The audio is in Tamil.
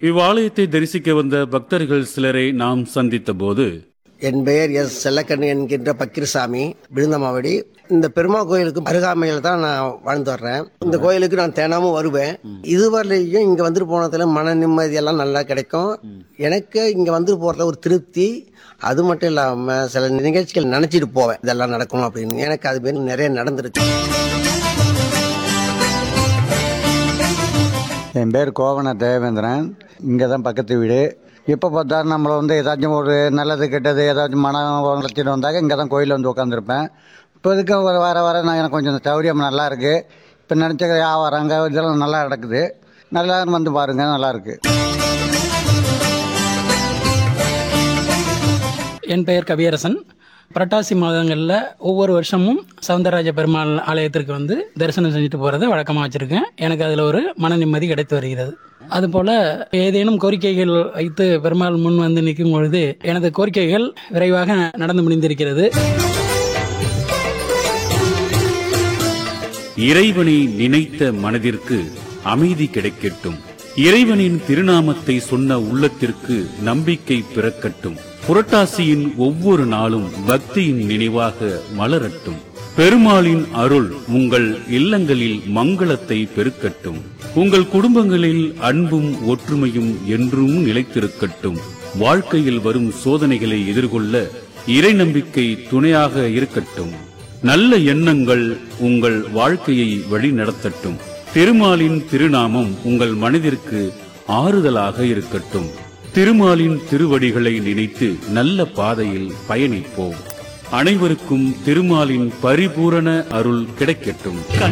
இவ்வாலயத்தை தரிசிக்க வந்த பக்தர்கள் சிலரை நாம் சந்தித்த போது என் பெயர் எஸ் செல்லக்கண்ணு என்கின்ற பக்கிரசாமி விழுந்தமாவடி இந்த பெருமாள் கோயிலுக்கு அருகாமையில் தான் நான் வாழ்ந்து வர்றேன் இந்த கோயிலுக்கு நான் தினமும் வருவேன் இதுவரையிலையும் இங்கே வந்துட்டு போனதுல மன நிம்மதி எல்லாம் நல்லா கிடைக்கும் எனக்கு இங்கே வந்துட்டு போகிறதுல ஒரு திருப்தி அது மட்டும் இல்லாமல் சில நிகழ்ச்சிகள் நினச்சிட்டு போவேன் இதெல்லாம் நடக்கணும் அப்படின்னு எனக்கு அது பேர் நிறைய நடந்துருக்கு என் பேர் கோவண தேவேந்திரன் இங்கே தான் பக்கத்து வீடு இப்போ பார்த்தா நம்மளை வந்து ஏதாச்சும் ஒரு நல்லது கெட்டது ஏதாச்சும் மன உணர்ச்சிட்டு வந்தாக்க இங்கே தான் கோயிலில் வந்து உட்காந்துருப்பேன் இப்போதைக்கு ஒரு வர வர நான் எனக்கு கொஞ்சம் சௌரியம் நல்லா இருக்குது இப்போ நினச்ச வியாபாரங்க இதெல்லாம் நல்லா நடக்குது நல்லா வந்து பாருங்கள் நல்லா இருக்குது என் பெயர் கவியரசன் புரட்டாசி மாதங்களில் ஒவ்வொரு வருஷமும் சவுந்தரராஜ பெருமாள் ஆலயத்திற்கு வந்து தரிசனம் செஞ்சுட்டு போகிறத வழக்கமாக வச்சுருக்கேன் எனக்கு அதில் ஒரு மன நிம்மதி கிடைத்து வருகிறது அதுபோல் ஏதேனும் கோரிக்கைகள் வைத்து பெருமாள் முன் வந்து நிற்கும் பொழுது எனது கோரிக்கைகள் விரைவாக நடந்து முடிந்திருக்கிறது இறைவனை நினைத்த மனதிற்கு அமைதி கிடைக்கட்டும் இறைவனின் திருநாமத்தை சொன்ன உள்ளத்திற்கு நம்பிக்கை பிறக்கட்டும் புரட்டாசியின் ஒவ்வொரு நாளும் பக்தியின் நினைவாக மலரட்டும் பெருமாளின் அருள் உங்கள் இல்லங்களில் மங்களத்தை பெருக்கட்டும் உங்கள் குடும்பங்களில் அன்பும் ஒற்றுமையும் என்றும் நிலைத்திருக்கட்டும் வாழ்க்கையில் வரும் சோதனைகளை எதிர்கொள்ள இறை நம்பிக்கை துணையாக இருக்கட்டும் நல்ல எண்ணங்கள் உங்கள் வாழ்க்கையை வழிநடத்தட்டும் திருமாலின் திருநாமம் உங்கள் மனதிற்கு ஆறுதலாக இருக்கட்டும் திருமாலின் திருவடிகளை நினைத்து நல்ல பாதையில் பயணிப்போம் அனைவருக்கும் திருமாலின் பரிபூரண அருள் கிடைக்கட்டும்